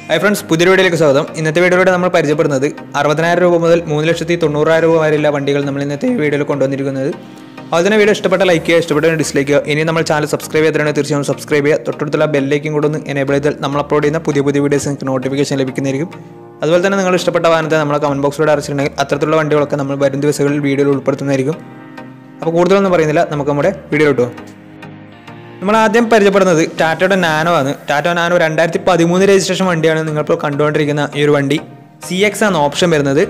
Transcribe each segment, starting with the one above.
hi friends പുതിയ വീഡിയോയിലേക്ക് സ്വാഗതം ഇന്നത്തെ വീഡിയോയിലൂടെ നമ്മൾ പരിചയപ്പെടുന്നത് അറുപതിനായിരം രൂപ മുതൽ മൂന്ന് ലക്ഷത്തി തൊണ്ണൂറായിരം രൂപ വരെയുള്ള വണ്ടികൾ നമ്മൾ ഇന്നത്തെ വീഡിയോയിൽ കൊണ്ടുവന്നിരിക്കുന്നത് അതുപോലെ തന്നെ വീഡിയോ ഇഷ്ടപ്പെട്ട ലൈക്ക് ചെയ്യുക ഇഷ്ടപ്പെട്ട ഡിസ്ലൈക്ക് ചെയ്യുക ഇനി നമ്മൾ ചാനൽ സബ്സ്ക്രൈബ് ചെയ്തിട്ടാണ് തീർച്ചയായും സബ്സ്ക്രൈബ് ചെയ്യുക തൊട്ടടുത്തുള്ള ബെല്ലേക്കും കൂടെ ഒന്ന് എനേബിൾ ചെയ്താൽ നമ്മൾ അപ്ലോഡ് ചെയ്യുന്ന പുതിയ പുതിയ വീഡിയോസ് നിങ്ങൾക്ക് നോട്ടിഫിക്കേഷൻ ലഭിക്കുന്നതായിരിക്കും അതുപോലെ തന്നെ നിങ്ങൾ ഇഷ്ടപ്പെട്ട വാഹനത്തെ നമ്മളെ കമൻറ്റ് ബോക്സിലൂടെ അറിയിച്ചിട്ടുണ്ടെങ്കിൽ അത്തരത്തിലുള്ള വണ്ടികളൊക്കെ നമ്മൾ വരും ദിവസങ്ങളിൽ വീഡിയോയിൽ ഉൾപ്പെടുത്തുന്നതായിരിക്കും അപ്പോൾ കൂടുതലൊന്നും പറയുന്നില്ല നമുക്ക് നമ്മുടെ വീഡിയോ കിട്ടുമോ നമ്മൾ ആദ്യം പരിചയപ്പെടുന്നത് ടാറ്റയുടെ നാനോ ആണ് ടാറ്റ നാനോ രണ്ടായിരത്തി പതിമൂന്ന് രജിസ്ട്രേഷൻ വണ്ടിയാണ് നിങ്ങളിപ്പോൾ കണ്ടുകൊണ്ടിരിക്കുന്ന ഈ ഒരു വണ്ടി സി എക്സ് ആണ് ഓപ്ഷൻ വരുന്നത്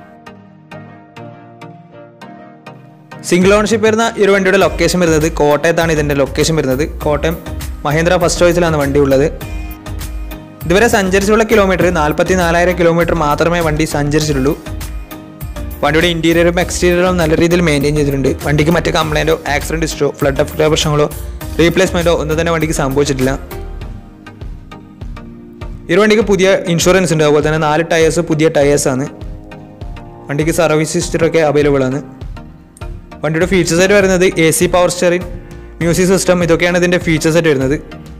സിംഗിൾ ഓണർഷിപ്പ് വരുന്ന ഈ ഒരു വണ്ടിയുടെ ലൊക്കേഷൻ വരുന്നത് കോട്ടയത്താണ് ഇതിൻ്റെ ലൊക്കേഷൻ വരുന്നത് കോട്ടയം മഹേന്ദ്ര ഫസ്റ്റ് ചോയ്സിലാണ് വണ്ടി ഉള്ളത് ഇതുവരെ സഞ്ചരിച്ചുള്ള കിലോമീറ്റർ നാൽപ്പത്തി നാലായിരം കിലോമീറ്റർ മാത്രമേ വണ്ടി സഞ്ചരിച്ചിട്ടുള്ളൂ വണ്ടിയുടെ ഇന്റീരിയറും എക്സ്റ്റീരിയറും നല്ല രീതിയിൽ മെയിൻറ്റെയിൻ ചെയ്തിട്ടുണ്ട് വണ്ടിക്ക് മറ്റ് കംപ്ലൈൻറ്റോ ആക്സിഡൻറ്റ് ഹിസ്റ്ററോ ഫ്ലഡ് അഫ്റ്റോ പ്രശ്നങ്ങളോ റീപ്ലേസ്മെൻറ്റോ ഒന്നും തന്നെ വണ്ടിക്ക് സംഭവിച്ചിട്ടില്ല ഈ ഒരു വണ്ടിക്ക് പുതിയ ഇൻഷുറൻസ് ഉണ്ട് അതുപോലെ തന്നെ നാല് ടയേഴ്സ് പുതിയ ടയേഴ്സ് ആണ് വണ്ടിക്ക് സർവീസ് ഹിസ്റ്ററൊക്കെ അവൈലബിൾ ആണ് വണ്ടിയുടെ ഫീച്ചേഴ്സ് ആയിട്ട് വരുന്നത് A C power steering music system ഇതൊക്കെയാണ് ഇതിൻ്റെ ഫീച്ചേഴ്സ് ആയിട്ട് വരുന്നത്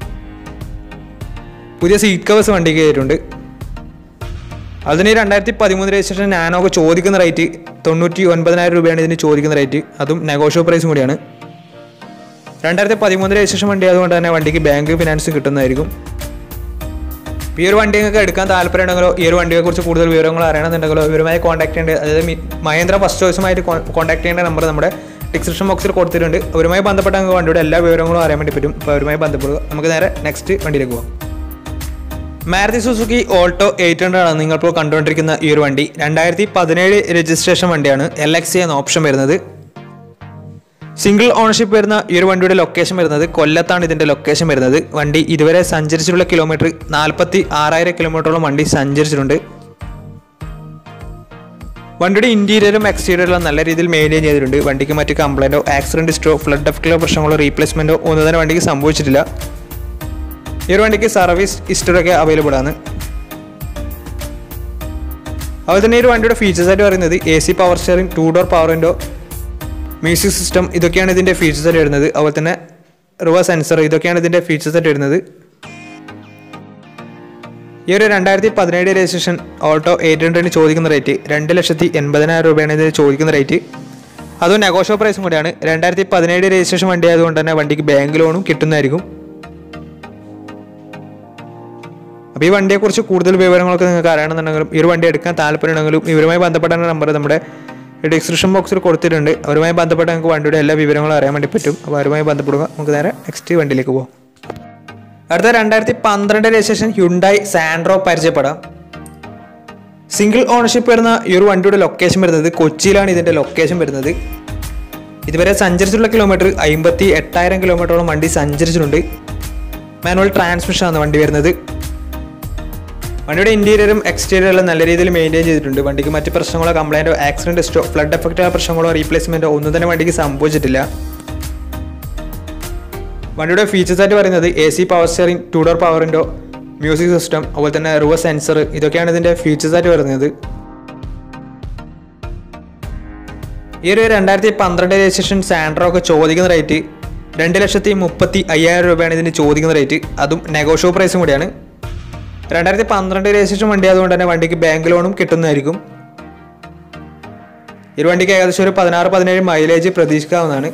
പുതിയ സീറ്റ് കവേഴ്സ് വണ്ടിക്ക് കയറിയിട്ടുണ്ട് അതിന് രണ്ടായിരത്തി പതിമൂന്ന് രജിസ്ട്രേഷൻ നാനോക്ക് ചോദിക്കുന്ന റേറ്റ് തൊണ്ണൂറ്റി ഒൻപതിനായിരം രൂപയാണ് ഇതിന് ചോദിക്കുന്ന റേറ്റ് അതും നെഗോഷ്യോ പ്രൈസും കൂടിയാണ് രണ്ടായിരത്തി പതിമൂന്ന് രജിസ്ട്രേഷൻ വണ്ടി ആയതുകൊണ്ട് തന്നെ വണ്ടിക്ക് ബാങ്ക് ഫിനാൻസ് കിട്ടുന്നതായിരിക്കും ഈ ഒരു വണ്ടി നിങ്ങൾക്ക് എടുക്കാൻ താല്പര്യം ഉണ്ടെങ്കിലോ ഈ ഒരു വണ്ടിയെ കുറിച്ച് കൂടുതൽ വിവരങ്ങൾ അറിയണമെന്നുണ്ടെങ്കിലോ ഇവരുമായി കോൺടാക്ട് ചെയ്യേണ്ട അതായത് മി- മഹേന്ദ്ര ഫസ്റ്റ് ചോയ്സുമായിട്ട് കോൺടാക്ട് ചെയ്യേണ്ട നമ്പർ നമ്മുടെ ഡിസ്ക്രിപ്ഷൻ ബോക്സിൽ കൊടുത്തിട്ടുണ്ട് അവരുമായി ബന്ധപ്പെട്ട നിങ്ങൾക്ക് വണ്ടിയുടെ എല്ലാ വിവരങ്ങളും അറിയാൻ വേണ്ടി പറ്റും അപ്പോൾ അവരുമായി ബന്ധപ്പെടുക നമുക്ക് നേരെ നെക്സ്റ്റ് വണ്ടിയിലേക്ക് പോകാം Maruti Suzuki Alto eight hundred ആണ് നിങ്ങളിപ്പോൾ കണ്ടുകൊണ്ടിരിക്കുന്ന ഈ ഒരു വണ്ടി രണ്ടായിരത്തി പതിനേഴ് രജിസ്ട്രേഷൻ വണ്ടിയാണ് എൽ എക്സ് എന്ന ഓപ്ഷൻ വരുന്നത് സിംഗിൾ ഓണർഷിപ്പ് വരുന്ന ഈ ഒരു വണ്ടിയുടെ ലൊക്കേഷൻ വരുന്നത് കൊല്ലത്താണ് ഇതിൻ്റെ ലൊക്കേഷൻ വരുന്നത് വണ്ടി ഇതുവരെ സഞ്ചരിച്ചിട്ടുള്ള കിലോമീറ്റർ നാൽപ്പത്തി ആറായിരം കിലോമീറ്ററോളം വണ്ടി സഞ്ചരിച്ചിട്ടുണ്ട് വണ്ടിയുടെ ഇന്റീരിയറും എക്സ്റ്റീരിയറും നല്ല രീതിയിൽ മെയിൻറ്റെയിൻ ചെയ്തിട്ടുണ്ട് വണ്ടിക്ക് മറ്റ് കംപ്ലൈൻറ്റോ ആക്സിഡൻറ്റ് ഹിസ്റ്ററോ ഫ്ലഡ് അഫ്റ്റിലോ പ്രശ്നങ്ങളോ റീപ്ലേസ്മെൻറ്റോ ഒന്നും തന്നെ വണ്ടിക്ക് സംഭവിച്ചിട്ടില്ല ഈ ഒരു വണ്ടിക്ക് സർവീസ് ഹിസ്റ്ററൊക്കെ അവൈലബിൾ ആണ് അതുപോലെ തന്നെ ഈ ഒരു വണ്ടിയുടെ ഫീച്ചേഴ്സ് ആയിട്ട് പറയുന്നത് A C power steering two door power window music system ഇതൊക്കെയാണ് ഇതിൻ്റെ ഫീച്ചേഴ്സ് ആയിട്ട് വരുന്നത് അതുപോലെ തന്നെ റിവേഴ്സ് സെൻസർ ഇതൊക്കെയാണ് ഇതിൻ്റെ ഫീച്ചേഴ്സ് ആയിട്ട് വരുന്നത് ഈ ഒരു രണ്ടായിരത്തി പതിനേഴ് രജിസ്ട്രേഷൻ ഓൾട്ടോ എയ്റ്റ് ഹൺഡ്രഡിന് ചോദിക്കുന്ന റേറ്റ് രണ്ട് ലക്ഷത്തി എൺപതിനായിരം രൂപയാണ് ഇതിന് ചോദിക്കുന്ന റേറ്റ് അതും നെഗോഷ്യോ പ്രൈസും കൂടിയാണ് രണ്ടായിരത്തി പതിനേഴ് രജിസ്ട്രേഷൻ വണ്ടി ആയതുകൊണ്ട് തന്നെ വണ്ടിക്ക് ബാങ്ക് ലോണും കിട്ടുന്നതായിരിക്കും അപ്പോൾ ഈ വണ്ടിയെക്കുറിച്ച് കൂടുതൽ വിവരങ്ങളൊക്കെ നിങ്ങൾക്ക് അറിയണമെന്നുണ്ടെങ്കിലും ഈ ഒരു വണ്ടി എടുക്കാൻ താല്പര്യമുണ്ടെങ്കിലും ഇവരുമായി ബന്ധപ്പെട്ട നമ്പർ നമ്മുടെ ഡിസ്ക്രിപ്ഷൻ ബോക്സിൽ കൊടുത്തിട്ടുണ്ട് അവരുമായി ബന്ധപ്പെട്ട നിങ്ങൾക്ക് വണ്ടിയുടെ എല്ലാ വിവരങ്ങളും അറിയാൻ വേണ്ടി പറ്റും അപ്പോൾ അവരുമായി ബന്ധപ്പെടുക നമുക്ക് നേരെ നെക്സ്റ്റ് വണ്ടിയിലേക്ക് പോകാം അടുത്ത രണ്ടായിരത്തി പന്ത്രണ്ട് രജിസ്ട്രേഷൻ ഹ്യുണ്ടായി സാൻഡ്രോ പരിചയപ്പെടാം സിംഗിൾ ഓണർഷിപ്പ് വരുന്ന ഈ ഒരു വണ്ടിയുടെ ലൊക്കേഷൻ വരുന്നത് കൊച്ചിയിലാണ് ഇതിൻ്റെ ലൊക്കേഷൻ വരുന്നത് ഇതുവരെ സഞ്ചരിച്ചിട്ടുള്ള കിലോമീറ്റർ അമ്പത്തി എട്ടായിരം കിലോമീറ്ററോളം വണ്ടി സഞ്ചരിച്ചിട്ടുണ്ട് മാനുവൽ ട്രാൻസ്മിഷൻ ആണ് വണ്ടി വരുന്നത് വണ്ടിയുടെ ഇന്റീരിയറും എക്സ്റ്റീരിയറും നല്ല രീതിയിൽ മെയിൻറ്റെയിൻ ചെയ്തിട്ടുണ്ട് വണ്ടിക്ക് മറ്റ് പ്രശ്നങ്ങളോ കംപ്ലൈൻറ്റോ ആക്സിഡൻറ്റ് ഹിസ്റ്റോ ഫ്ലഡ് എഫക്റ്റോ പ്രശ്നങ്ങളോ റീപ്ലേസ്മെൻറ്റോ ഒന്നും തന്നെ വണ്ടിക്ക് സംഭവിച്ചിട്ടില്ല വണ്ടിയുടെ ഫീച്ചേഴ്സ് ആയിട്ട് പറയുന്നത് A C power steering two door power window music system അതുപോലെ തന്നെ റിവേഴ്സ് സെൻസർ ഇതൊക്കെയാണ് ഇതിൻ്റെ ഫീച്ചേഴ്സ് ആയിട്ട് വരുന്നത് ഈ ഒരു രണ്ടായിരത്തി പന്ത്രണ്ട് രജിസ്ട്രേഷൻ സാൻഡ്രോ ഒക്കെ ചോദിക്കുന്ന റേറ്റ് രണ്ട് ലക്ഷത്തി മുപ്പത്തി അയ്യായിരം രൂപയാണ് ഇതിന് ചോദിക്കുന്ന റേറ്റ് അതും നെഗോഷ്യോ പ്രൈസും കൂടിയാണ് രണ്ടായിരത്തി പന്ത്രണ്ട് രജിസ്ട്രേഷൻ വണ്ടി ആയതുകൊണ്ട് തന്നെ വണ്ടിക്ക് ബാങ്ക് ലോണും കിട്ടുന്നതായിരിക്കും ഈ ഒരു വണ്ടിക്ക് ഏകദേശം ഒരു പതിനാറ് പതിനേഴ് മൈലേജ് പ്രതീക്ഷിക്കാവുന്നതാണ്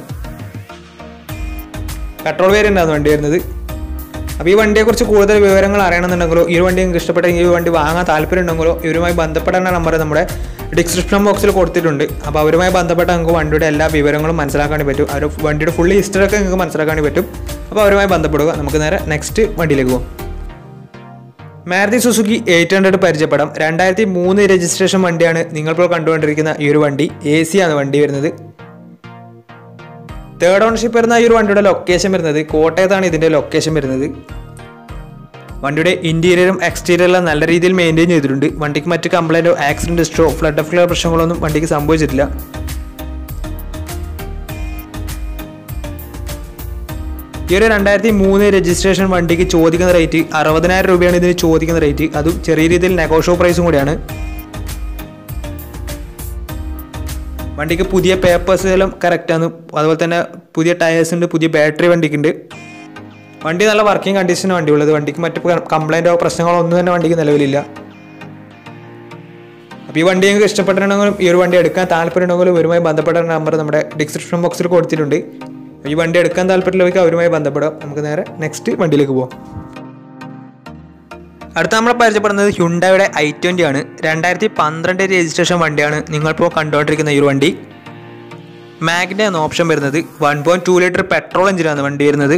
പെട്രോൾ വേരിയൻ്റ് ആണ് വണ്ടി വരുന്നത് അപ്പോൾ ഈ വണ്ടിയെക്കുറിച്ച് കൂടുതൽ വിവരങ്ങൾ അറിയണമെന്നുണ്ടെങ്കിലോ ഈ ഒരു വണ്ടി നിങ്ങൾക്ക് ഇഷ്ടപ്പെട്ടെങ്കിൽ ഈ വണ്ടി വാങ്ങാൻ താല്പര്യം ഉണ്ടെങ്കിലോ ഇവരുമായി ബന്ധപ്പെടേണ്ട നമ്പർ നമ്മുടെ ഡിസ്ക്രിപ്ഷൻ ബോക്സിൽ കൊടുത്തിട്ടുണ്ട് അപ്പോൾ അവരുമായി ബന്ധപ്പെട്ട നിങ്ങൾക്ക് വണ്ടിയുടെ എല്ലാ വിവരങ്ങളും മനസ്സിലാക്കാൻ പറ്റും അവർ വണ്ടിയുടെ ഫുൾ ഹിസ്റ്ററി ഒക്കെ നിങ്ങൾക്ക് മനസ്സിലാക്കാൻ പറ്റും അപ്പോൾ അവരുമായി ബന്ധപ്പെടുക നമുക്ക് നേരെ നെക്സ്റ്റ് വണ്ടിയിലേക്ക് പോകാം മാരുതി സുസുക്കി എയ്റ്റ് ഹൺഡ്രഡ് പരിചയപ്പെടാം രണ്ടായിരത്തി മൂന്ന് രജിസ്ട്രേഷൻ വണ്ടിയാണ് നിങ്ങളിപ്പോൾ കണ്ടുകൊണ്ടിരിക്കുന്ന ഈ ഒരു വണ്ടി എ സി ആണ് വണ്ടി വരുന്നത് തേർഡ് ഓണർഷിപ്പ് വരുന്ന ഈ ഒരു വണ്ടിയുടെ ലൊക്കേഷൻ വരുന്നത് കോട്ടയത്താണ് ഇതിൻ്റെ ലൊക്കേഷൻ വരുന്നത് വണ്ടിയുടെ ഇന്റീരിയറും എക്സ്റ്റീരിയറും നല്ല രീതിയിൽ മെയിൻറ്റെയിൻ ചെയ്തിട്ടുണ്ട് വണ്ടിക്ക് മറ്റ് കംപ്ലൈൻറ്റോ ആക്സിഡൻറ്റ് ഹിസ്റ്ററോ ഫ്ലഡ് ഓഫ് പ്രശ്നങ്ങളൊന്നും വണ്ടിക്ക് സംഭവിച്ചിട്ടില്ല ഈ ഒരു രണ്ടായിരത്തി മൂന്ന് രജിസ്ട്രേഷൻ വണ്ടിക്ക് ചോദിക്കുന്ന റേറ്റ് അറുപതിനായിരം രൂപയാണ് ഇതിന് ചോദിക്കുന്ന റേറ്റ് അതും ചെറിയ രീതിയിൽ നെഗോഷ്യോ പ്രൈസും കൂടിയാണ് വണ്ടിക്ക് പുതിയ പേപ്പേഴ്സ് എല്ലാം കറക്റ്റാണ് അതുപോലെ തന്നെ പുതിയ ടയേഴ്സ് ഉണ്ട് പുതിയ ബാറ്ററി വണ്ടിക്കുണ്ട് വണ്ടി നല്ല വർക്കിംഗ് കണ്ടീഷന് വണ്ടി ഉള്ളത് വണ്ടിക്ക് മറ്റ് കംപ്ലൈൻറ്റോ പ്രശ്നങ്ങളോ ഒന്നും തന്നെ വണ്ടിക്ക് നിലവിലില്ല അപ്പോൾ ഈ വണ്ടി നിങ്ങൾക്ക് ഇഷ്ടപ്പെട്ടിട്ടുണ്ടെങ്കിലും ഈ ഒരു വണ്ടി എടുക്കാൻ താല്പര്യമുണ്ടെങ്കിലും ഇവരുമായി ബന്ധപ്പെട്ട നമ്പർ നമ്മുടെ ഡിസ്ക്രിപ്ഷൻ ബോക്സിൽ കൊടുത്തിട്ടുണ്ട് ഈ വണ്ടി എടുക്കാൻ താല്പര്യമുള്ളവർക്ക് അവരുമായി ബന്ധപ്പെടാം നമുക്ക് നേരെ നെക്സ്റ്റ് വണ്ടിയിലേക്ക് പോകാം അടുത്ത നമ്മൾ പരിചയപ്പെടുന്നത് ഹ്യുണ്ടായുടെ ഐ ട്വൻ്റി ആണ് രണ്ടായിരത്തി പന്ത്രണ്ട് രജിസ്ട്രേഷൻ വണ്ടിയാണ് നിങ്ങളിപ്പോൾ കണ്ടുകൊണ്ടിരിക്കുന്ന ഈ ഒരു വണ്ടി മാഗ്ന എന്ന ഓപ്ഷൻ വരുന്നത് one point two litre petrol എഞ്ചിനാണ് വണ്ടി വരുന്നത്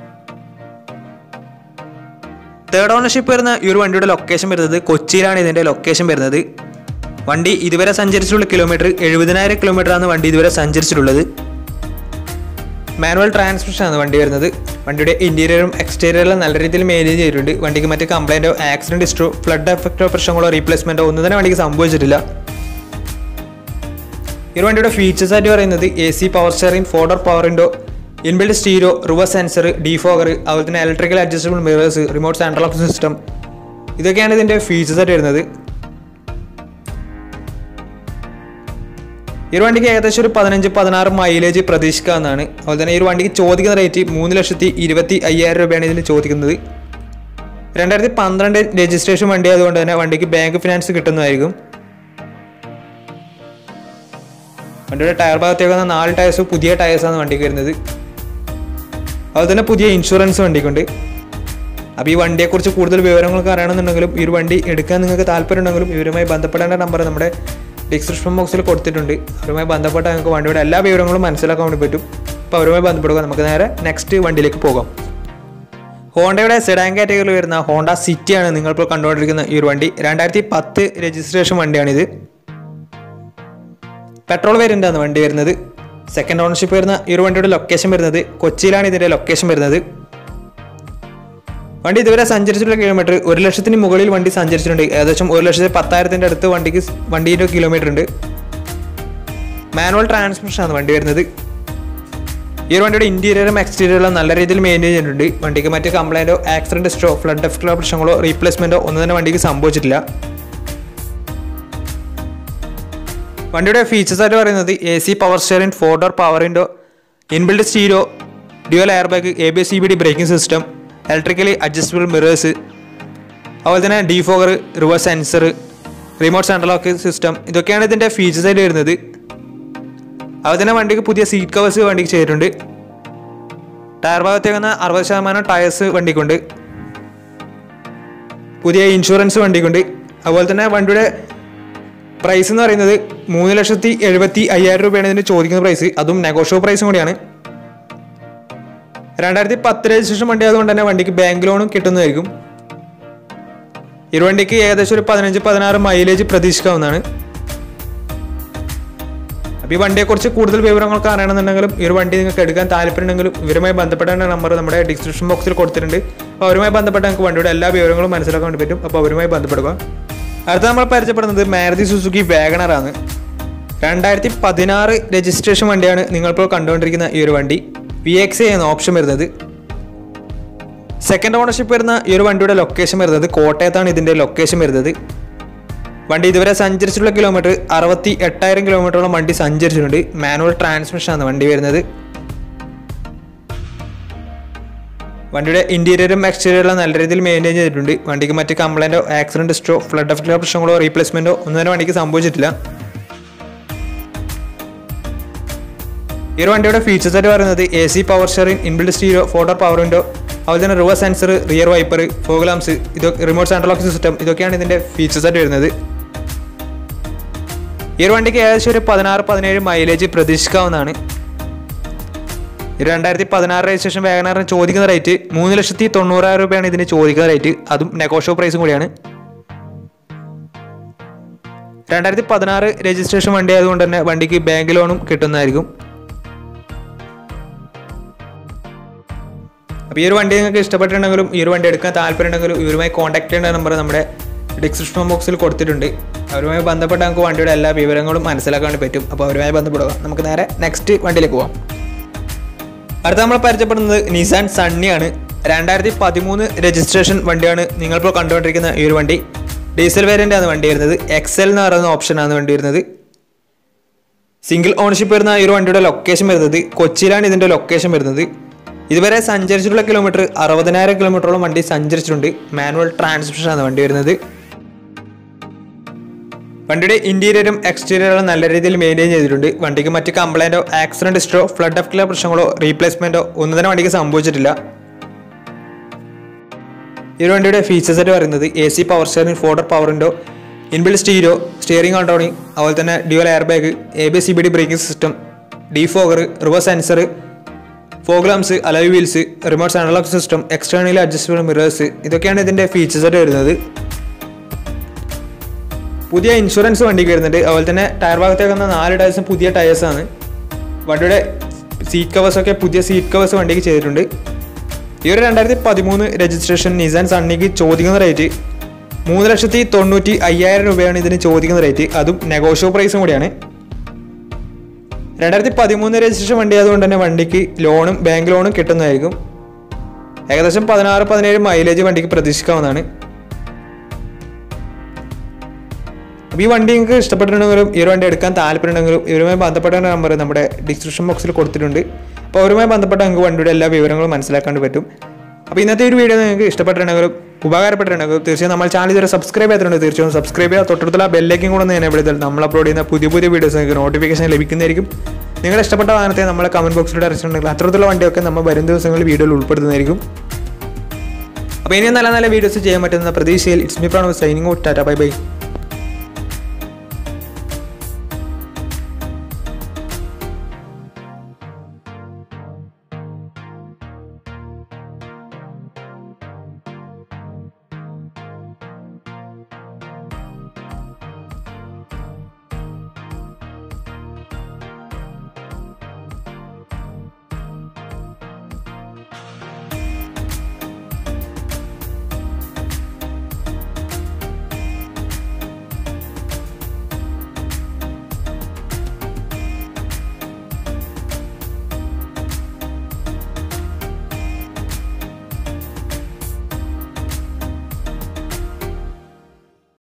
തേർഡ് ഓണർഷിപ്പ് വരുന്ന ഈ ഒരു വണ്ടിയുടെ ലൊക്കേഷൻ വരുന്നത് കൊച്ചിയിലാണ് ഇതിൻ്റെ ലൊക്കേഷൻ വരുന്നത് വണ്ടി ഇതുവരെ സഞ്ചരിച്ചിട്ടുള്ള കിലോമീറ്റർ എഴുപതിനായിരം കിലോമീറ്റർ ആണ് വണ്ടി ഇതുവരെ സഞ്ചരിച്ചിട്ടുള്ളത് മാനുവൽ ട്രാൻസ്മിഷൻ ആണ് വണ്ടി വരുന്നത് വണ്ടിയുടെ ഇന്റീരിയറും എക്സ്റ്റീരിയറും നല്ല രീതിയിൽ മെയിൻറ്റെയിൻ ചെയ്തിട്ടുണ്ട് വണ്ടിക്ക് മറ്റ് കംപ്ലൈൻറ്റോ ആക്സിഡൻറ്റ് ഹിസ്റ്ററോ ഫ്ലഡ് എഫക്റ്റോ പ്രശ്നങ്ങളോ റീപ്ലേസ്മെൻറ്റോ ഒന്നും തന്നെ വണ്ടിക്ക് സംഭവിച്ചിട്ടില്ല ഈ ഒരു വണ്ടിയുടെ ഫീച്ചേഴ്സ് ആയിട്ട് പറയുന്നത് A C power steering four door power window inbuilt stereo reverse sensor defogger അതുപോലെ തന്നെ electrical adjustable mirrors remote central lock system ഇതൊക്കെയാണ് ഇതിൻ്റെ ഫീച്ചേഴ്സ് ആയിട്ട് വരുന്നത് ഈ ഒരു വണ്ടിക്ക് ഏകദേശം ഒരു പതിനഞ്ച് പതിനാറ് മൈലേജ് പ്രതീക്ഷിക്കാവുന്നതാണ് അതുപോലെ തന്നെ ഈ ഒരു വണ്ടിക്ക് ചോദിക്കുന്ന റേറ്റ് മൂന്ന് ലക്ഷത്തി ഇരുപത്തി അയ്യായിരം രൂപയാണ് ഇതിന് ചോദിക്കുന്നത് രണ്ടായിരത്തി പന്ത്രണ്ട് രജിസ്ട്രേഷൻ വണ്ടി ആയതുകൊണ്ട് തന്നെ വണ്ടിക്ക് ബാങ്ക് ഫിനാൻസ് കിട്ടുന്നതായിരിക്കും വണ്ടിയുടെ ടയർ ഭാഗത്തേക്ക് വന്ന നാല് ടയർസ് പുതിയ ടയേഴ്സാണ് വണ്ടിക്ക് വരുന്നത് അതുപോലെ തന്നെ പുതിയ ഇൻഷുറൻസ് വണ്ടിക്കുണ്ട് അപ്പോൾ ഈ വണ്ടിയെക്കുറിച്ച് കൂടുതൽ വിവരങ്ങളൊക്കെ അറിയണമെന്നുണ്ടെങ്കിലും ഈ ഒരു വണ്ടി എടുക്കാൻ നിങ്ങൾക്ക് താല്പര്യമുണ്ടെങ്കിലും ഇവരുമായി ബന്ധപ്പെടേണ്ട നമ്പർ നമ്മുടെ ഡിസ്ക്രിപ്ഷൻ ബോക്സിൽ കൊടുത്തിട്ടുണ്ട് അവരുമായി ബന്ധപ്പെട്ട നിങ്ങൾക്ക് വണ്ടിയുടെ എല്ലാ വിവരങ്ങളും മനസ്സിലാക്കാൻ വേണ്ടി പറ്റും അപ്പോൾ അവരുമായി ബന്ധപ്പെടുക നമുക്ക് നേരെ നെക്സ്റ്റ് വണ്ടിയിലേക്ക് പോകാം ഹോണ്ടയുടെ സെഡാൻ കാറ്റഗറിയിൽ വരുന്ന ഹോണ്ട സിറ്റിയാണ് നിങ്ങളിപ്പോൾ കണ്ടുകൊണ്ടിരിക്കുന്ന ഈ ഒരു വണ്ടി രണ്ടായിരത്തി പത്ത് രജിസ്ട്രേഷൻ വണ്ടിയാണിത് പെട്രോൾ വേരിയൻ്റ് ആണ് വണ്ടി വരുന്നത് സെക്കൻഡ് ഓണർഷിപ്പ് വരുന്ന ഈ ഒരു വണ്ടിയുടെ ലൊക്കേഷൻ വരുന്നത് കൊച്ചിയിലാണ് ഇതിൻ്റെ ലൊക്കേഷൻ വരുന്നത് വണ്ടി ഇതുവരെ സഞ്ചരിച്ചിട്ടുള്ള കിലോമീറ്റർ ഒരു ലക്ഷത്തിന് മുകളിൽ വണ്ടി സഞ്ചരിച്ചിട്ടുണ്ട് ഏകദേശം ഒരു ലക്ഷത്തി പത്തായിരത്തിൻ്റെ അടുത്ത് വണ്ടിക്ക് സ് വണ്ടീൻ്റെ കിലോമീറ്റർ ഉണ്ട് മാനുവൽ ട്രാൻസ്മിഷൻ ആണ് വണ്ടി വരുന്നത് ഈ ഒരു വണ്ടിയുടെ ഇന്റീരിയറും എക്സ്റ്റീരിയറും നല്ല രീതിയിൽ മെയിൻറ്റെയിൻ ചെയ്തിട്ടുണ്ട് വണ്ടിക്ക് മറ്റ് കംപ്ലൈൻറ്റോ ആക്സിഡൻറ്റ് ഹിസ്റ്ററോ ഫ്ലഡ് എഫക്റ്റോ പ്രശ്നങ്ങളോ റീപ്ലേസ്മെൻറ്റോ ഒന്നും തന്നെ വണ്ടിക്ക് സംഭവിച്ചിട്ടില്ല വണ്ടിയുടെ ഫീച്ചേഴ്സ് ആയിട്ട് പറയുന്നത് A C power steering four door power window inbuilt stereo dual air bag A B C B D braking system electrically adjustable mirrors അതുപോലെ തന്നെ defogger reverse sensor remote central lock system ഇതൊക്കെയാണ് ഇതിൻ്റെ features ആയിട്ട് വരുന്നത് അതുപോലെ തന്നെ വണ്ടിക്ക് പുതിയ സീറ്റ് കവേഴ്സ് വണ്ടിക്ക് ചെയ്തിട്ടുണ്ട് ടയർ ഭാഗത്തേക്ക് വന്ന അറുപത് ശതമാനം ടയേഴ്സ് വണ്ടിക്കുണ്ട് പുതിയ ഇൻഷുറൻസ് വണ്ടിക്കുണ്ട് അതുപോലെ തന്നെ വണ്ടിയുടെ പ്രൈസ് എന്ന് പറയുന്നത് മൂന്ന് ലക്ഷത്തി എഴുപത്തി അയ്യായിരം രൂപയാണ് ഇതിന് ചോദിക്കുന്ന പ്രൈസ് അതും നെഗോഷ്യോ പ്രൈസും കൂടിയാണ് രണ്ടായിരത്തി പത്ത് രജിസ്ട്രേഷൻ വണ്ടി ആയതുകൊണ്ട് തന്നെ വണ്ടിക്ക് ബാങ്ക് ലോണും കിട്ടുന്നതായിരിക്കും ഈ ഒരു വണ്ടിക്ക് ഏകദേശം ഒരു പതിനഞ്ച് പതിനാറ് മൈലേജ് പ്രതീക്ഷിക്കാവുന്നതാണ് അപ്പോൾ ഈ വണ്ടിയെക്കുറിച്ച് കൂടുതൽ വിവരങ്ങൾക്ക് അറിയണമെന്നുണ്ടെങ്കിലും ഈ ഒരു വണ്ടി നിങ്ങൾക്ക് എടുക്കാൻ താല്പര്യമുണ്ടെങ്കിലും ഇവരുമായി ബന്ധപ്പെടേണ്ട നമ്പർ നമ്മുടെ ഡിസ്ക്രിപ്ഷൻ ബോക്സിൽ കൊടുത്തിട്ടുണ്ട് അപ്പോൾ അവരുമായി ബന്ധപ്പെട്ട നിങ്ങൾക്ക് വണ്ടിയുടെ എല്ലാ വിവരങ്ങളും മനസ്സിലാക്കാൻ വേണ്ടി പറ്റും അപ്പോൾ അവരുമായി ബന്ധപ്പെടുക അടുത്ത നമ്മൾ പരിചയപ്പെടുന്നത് മാരുതി സുസുക്കി വാഗണറാണ് രണ്ടായിരത്തി പതിനാറ് രജിസ്ട്രേഷൻ വണ്ടിയാണ് നിങ്ങളിപ്പോൾ കണ്ടുകൊണ്ടിരിക്കുന്ന ഈ ഒരു വണ്ടി വി എക്സ് എന്ന ഓപ്ഷൻ വരുന്നത് സെക്കൻഡ് ഓണർഷിപ്പ് വരുന്ന ഈ ഒരു വണ്ടിയുടെ ലൊക്കേഷൻ വരുന്നത് കോട്ടയത്താണ് ഇതിൻ്റെ ലൊക്കേഷൻ വരുന്നത് വണ്ടി ഇതുവരെ സഞ്ചരിച്ചിട്ടുള്ള കിലോമീറ്റർ അറുപത്തി എട്ടായിരം കിലോമീറ്ററോളം വണ്ടി സഞ്ചരിച്ചിട്ടുണ്ട് മാനുവൽ ട്രാൻസ്മിഷൻ ആണ് വണ്ടി വരുന്നത് വണ്ടിയുടെ ഇന്റീരിയറും എക്സ്റ്റീരിയറും നല്ല രീതിയിൽ മെയിൻറ്റെയിൻ ചെയ്തിട്ടുണ്ട് വണ്ടിക്ക് മറ്റ് കംപ്ലൈൻറ്റോ ആക്സിഡൻറ്റ് ഹിസ്റ്ററോ ഫ്ലഡ് എഫക്റ്റോ പ്രശ്നങ്ങളോ റീപ്ലേസ്മെൻറ്റോ ഒന്നും തന്നെ വണ്ടിക്ക് സംഭവിച്ചിട്ടില്ല ഈ ഒരു വണ്ടിയുടെ ഫീച്ചേഴ്സ് ആയിട്ട് പറയുന്നത് A C power steering inbuilt stereo photo power window അതുപോലെ തന്നെ reverse sensor rear wiper fog lamps ഇത് റിമോട്ട് സെൻട്രൽ ലോക്ക് സിസ്റ്റം ഇതൊക്കെയാണ് ഇതിൻ്റെ ഫീച്ചേഴ്സ് ആയിട്ട് വരുന്നത് ഈ ഒരു വണ്ടിക്ക് ഏകദേശം ഒരു പതിനാറ് പതിനേഴ് മൈലേജ് പ്രതീക്ഷിക്കാവുന്നതാണ് ഈ രണ്ടായിരത്തി പതിനാറ് രജിസ്ട്രേഷൻ വാഗനാറിന് ചോദിക്കുന്ന റേറ്റ് മൂന്ന് ലക്ഷത്തി തൊണ്ണൂറായിരം രൂപയാണ് ഇതിന് ചോദിക്കുന്ന റേറ്റ് അതും നെഗോഷ്യോ പ്രൈസും കൂടിയാണ് രണ്ടായിരത്തി പതിനാറ് രജിസ്ട്രേഷൻ വണ്ടി ആയതുകൊണ്ട് തന്നെ വണ്ടിക്ക് ബാങ്ക് ലോണും കിട്ടുന്നതായിരിക്കും അപ്പോൾ ഈ ഒരു വണ്ടി നിങ്ങൾക്ക് ഇഷ്ടപ്പെട്ടിട്ടുണ്ടെങ്കിലും ഈ ഒരു വണ്ടി എടുക്കാൻ താല്പര്യമുണ്ടെങ്കിലും ഇവരുമായി കോൺടാക്ട് ചെയ്യേണ്ട നമ്പർ നമ്മുടെ ഡിസ്ക്രിപ്ഷൻ ബോക്സിൽ കൊടുത്തിട്ടുണ്ട് അവരുമായി ബന്ധപ്പെട്ട നമുക്ക് വണ്ടിയുടെ എല്ലാ വിവരങ്ങളും മനസ്സിലാക്കാൻ വേണ്ടി പറ്റും അപ്പോൾ അവരുമായി ബന്ധപ്പെടുക നമുക്ക് നേരെ നെക്സ്റ്റ് വണ്ടിയിലേക്ക് പോകാം അടുത്ത നമ്മൾ പരിചയപ്പെടുന്നത് നിസാൻ സണ്ണിയാണ് രണ്ടായിരത്തി പതിമൂന്ന് രജിസ്ട്രേഷൻ വണ്ടിയാണ് നിങ്ങളിപ്പോൾ കണ്ടുകൊണ്ടിരിക്കുന്ന ഈ ഒരു വണ്ടി ഡീസൽ വേരിയൻ്റ് ആണ് വണ്ടി വരുന്നത് എക്സൽ എന്ന് പറയുന്ന ഓപ്ഷനാണ് വണ്ടി വരുന്നത് സിംഗിൾ ഓണർഷിപ്പ് വരുന്ന ഈ ഒരു വണ്ടിയുടെ ലൊക്കേഷൻ വരുന്നത് കൊച്ചിയിലാണ് ഇതിൻ്റെ ലൊക്കേഷൻ വരുന്നത് ഇതുവരെ സഞ്ചരിച്ചിട്ടുള്ള കിലോമീറ്റർ അറുപതിനായിരം കിലോമീറ്ററോളം വണ്ടി സഞ്ചരിച്ചിട്ടുണ്ട് മാനുവൽ ട്രാൻസ്മിഷനാണ് വണ്ടി വരുന്നത് വണ്ടിയുടെ ഇന്റീരിയറും എക്സ്റ്റീരിയറും നല്ല രീതിയിൽ മെയിൻറ്റെയിൻ ചെയ്തിട്ടുണ്ട് വണ്ടിക്ക് മറ്റ് കംപ്ലൈൻറ്റോ ആക്സിഡന്റ് ഹിസ്റ്ററോ ഫ്ലഡ് അഫ്റ്റിലെ പ്രശ്നങ്ങളോ റീപ്ലേസ്മെന്റോ ഒന്നും തന്നെ വണ്ടിക്ക് സംഭവിച്ചിട്ടില്ല ഈ ഒരു വണ്ടിയുടെ ഫീച്ചേഴ്സ് ആയിട്ട് പറയുന്നത് A C power steering four door power window inbuilt stereo steering controlling അതുപോലെ തന്നെ dual air bag A B C B D braking system defogger reverse sensor fog lamps alloy wheels remote analogue system externally adjustable mirrors ഇതൊക്കെയാണ് ഇതിൻ്റെ features ആയിട്ട് വരുന്നത് പുതിയ insurance വണ്ടിക്ക് വരുന്നുണ്ട് അതുപോലെ തന്നെ ടയർ ഭാഗത്തേക്ക് വന്ന നാല് ടയേഴ്സും പുതിയ ടയേഴ്സാണ് വണ്ടിയുടെ സീറ്റ് കവേഴ്സൊക്കെ പുതിയ സീറ്റ് കവേഴ്സ് വണ്ടിക്ക് ചെയ്തിട്ടുണ്ട് ഈ ഒരു രണ്ടായിരത്തി പതിമൂന്ന് രജിസ്ട്രേഷൻ നിസാൻ സണ്ണിക്ക് ചോദിക്കുന്ന റേറ്റ് മൂന്ന് ലക്ഷത്തി തൊണ്ണൂറ്റി അയ്യായിരം രൂപയാണ് ഇതിന് ചോദിക്കുന്ന റേറ്റ് അതും നെഗോഷ്യോ പ്രൈസും കൂടിയാണ് രണ്ടായിരത്തി പതിമൂന്ന് രജിസ്ട്രേഷൻ വണ്ടി ആയതുകൊണ്ട് തന്നെ വണ്ടിക്ക് ലോണും ബാങ്ക് ലോണും കിട്ടുന്നതായിരിക്കും ഏകദേശം പതിനാറ് പതിനേഴ് മൈലേജ് വണ്ടിക്ക് പ്രതീക്ഷിക്കാവുന്നതാണ് അപ്പോൾ ഈ വണ്ടി നിങ്ങൾക്ക് ഇഷ്ടപ്പെട്ടിട്ടുണ്ടെങ്കിലും ഈ ഒരു വണ്ടി എടുക്കാൻ താല്പര്യമുണ്ടെങ്കിലും ഇവരുമായി ബന്ധപ്പെട്ട നമ്പർ നമ്മുടെ ഡിസ്ക്രിപ്ഷൻ ബോക്സിൽ കൊടുത്തിട്ടുണ്ട് അപ്പോൾ അവരുമായി ബന്ധപ്പെട്ട നിങ്ങൾക്ക് വണ്ടിയുടെ എല്ലാ വിവരങ്ങളും മനസ്സിലാക്കാൻ പറ്റും അപ്പോൾ ഇന്നത്തെ ഒരു വീഡിയോ നിങ്ങൾക്ക് ഇഷ്ടപ്പെട്ടിട്ടുണ്ടെങ്കിലും ഉപകാരപ്പെട്ടിട്ടുണ്ടെങ്കിലും തീർച്ചയായും നമ്മൾ ചാനൽ ഇതുവരെ സബ്സ്ക്രൈബ് ചെയ്തിട്ടുണ്ട് തീർച്ചയായും സബ്സ്ക്രൈബ് ചെയ്യുക തൊട്ടടുത്തുള്ള ബെല്ലേക്കും കൂടെ ഒന്ന് എനേബിൾ ചെയ്താൽ നമ്മൾ അപ്ലോഡ് ചെയ്യുന്ന പുതിയ പുതിയ വീഡിയോസ് നിങ്ങൾക്ക് നോട്ടിഫിക്കേഷൻ ലഭിക്കുന്നതായിരിക്കും നിങ്ങളുടെ ഇഷ്ടപ്പെട്ട വാഹനത്തെ നമ്മളെ കമൻറ്റ് ബോക്സിലൂടെ അറിയിച്ചിട്ടുണ്ടെങ്കിൽ അത്തരത്തിലുള്ള വണ്ടിയൊക്കെ നമ്മൾ വരും ദിവസങ്ങളിൽ വീഡിയോയിൽ ഉൾപ്പെടുത്തുന്നതായിരിക്കും അപ്പോൾ ഇനിയും നല്ല നല്ല വീഡിയോസ് ചെയ്യാൻ പറ്റുന്ന പ്രതീക്ഷയിൽ it's me Pran signing out ടാറ്റ ബൈ ബൈ